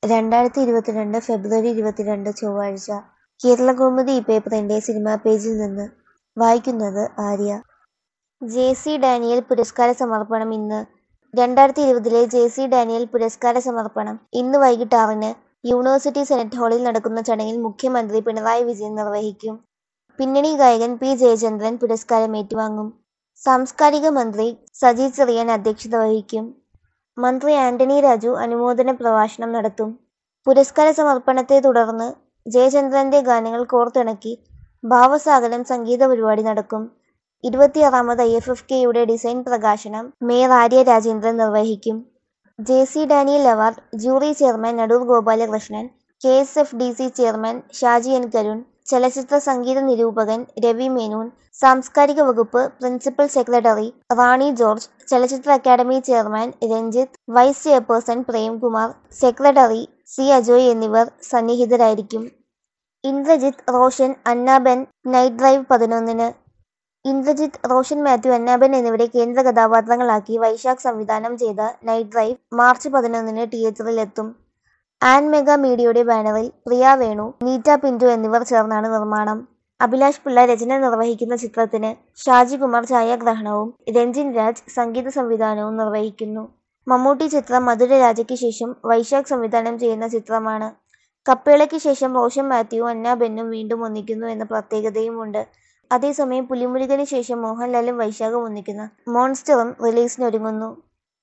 രണ്ടായിരത്തി ഇരുപത്തിരണ്ട് ഫെബ്രുവരി ഇരുപത്തിരണ്ട് ചൊവ്വാഴ്ച കേരളകൗമുദി ഈ പേപ്പറിന്റെ സിനിമാ പേജിൽ നിന്ന് വായിക്കുന്നത് ആര്യ ജെ സി ഡാനിയൽ പുരസ്കാര സമർപ്പണം ഇന്ന് രണ്ടായിരത്തി ഇരുപതിലെ ജെ സി ഡാനിയൽ പുരസ്കാര സമർപ്പണം ഇന്ന് വൈകിട്ട് ആറിന് യൂണിവേഴ്സിറ്റി സെനറ്റ് ഹാളിൽ നടക്കുന്ന ചടങ്ങിൽ മുഖ്യമന്ത്രി പിണറായി വിജയൻ നിർവഹിക്കും പിന്നണി ഗായകൻ പി ജയചന്ദ്രൻ പുരസ്കാരം ഏറ്റുവാങ്ങും സാംസ്കാരിക മന്ത്രി സജി ചെറിയാൻ അധ്യക്ഷത വഹിക്കും മന്ത്രി ആന്റണി രാജു അനുമോദന പ്രഭാഷണം നടത്തും പുരസ്കാര സമർപ്പണത്തെ തുടർന്ന് ജയചന്ദ്രന്റെ ഗാനങ്ങൾ കോർത്തിണക്കി ഭാവസാഗരം സംഗീത പരിപാടി നടക്കും ഇരുപത്തിയാറാമത് ഐ എഫ് എഫ് കെയുടെ ഡിസൈൻ പ്രകാശനം മേയർ ആര്യ രാജേന്ദ്രൻ നിർവഹിക്കും J C Daniel award jury chairman Adoor Gopalakrishnan K S F D C chairman Shaji N Karun ചലച്ചിത്ര സംഗീത നിരൂപകൻ രവി മേനോൻ സാംസ്കാരിക വകുപ്പ് പ്രിൻസിപ്പൽ സെക്രട്ടറി റാണി ജോർജ് ചലച്ചിത്ര academy chairman Ranjith vice chairperson Premkumar secretary C Ajoy എന്നിവർ സന്നിഹിതരായിരിക്കും ഇന്ദ്രജിത്ത് റോഷൻ അന്നാബെൻ നൈറ്റ് ഡ്രൈവ് പതിനൊന്നിന് ഇന്ദ്രജിത്ത് റോഷൻ മാത്യു അന്നാബൻ എന്നിവരെ കേന്ദ്ര കഥാപാത്രങ്ങളാക്കി വൈശാഖ് സംവിധാനം ചെയ്ത നൈറ്റ് ഡ്രൈവ് മാർച്ച് പതിനൊന്നിന് തിയേറ്ററിലെത്തും ആൻ മെഗാ മീഡിയയുടെ ബാനറിൽ പ്രിയ വേണു നീറ്റ പിന്റു എന്നിവർ ചേർന്നാണ് നിർമ്മാണം അഭിലാഷ് പിള്ള രചന നിർവഹിക്കുന്ന ചിത്രത്തിന് ഷാജികുമാർ ഛായാഗ്രഹണവും രഞ്ജിൻ രാജ് സംഗീത സംവിധാനവും നിർവഹിക്കുന്നു മമ്മൂട്ടി ചിത്രം മധുരരാജയ്ക്ക് ശേഷം വൈശാഖ് സംവിധാനം ചെയ്യുന്ന ചിത്രമാണ് കപ്പേളയ്ക്ക് ശേഷം റോഷൻ മാത്യുവും അന്നാബെന്നും വീണ്ടും ഒന്നിക്കുന്നു എന്ന പ്രത്യേകതയുമുണ്ട് അതേസമയം പുലിമുരുകന് ശേഷം മോഹൻലാലും വൈശാഖും ഒന്നിക്കുന്ന മോൺസ്റ്ററും റിലീസിനൊരുങ്ങുന്നു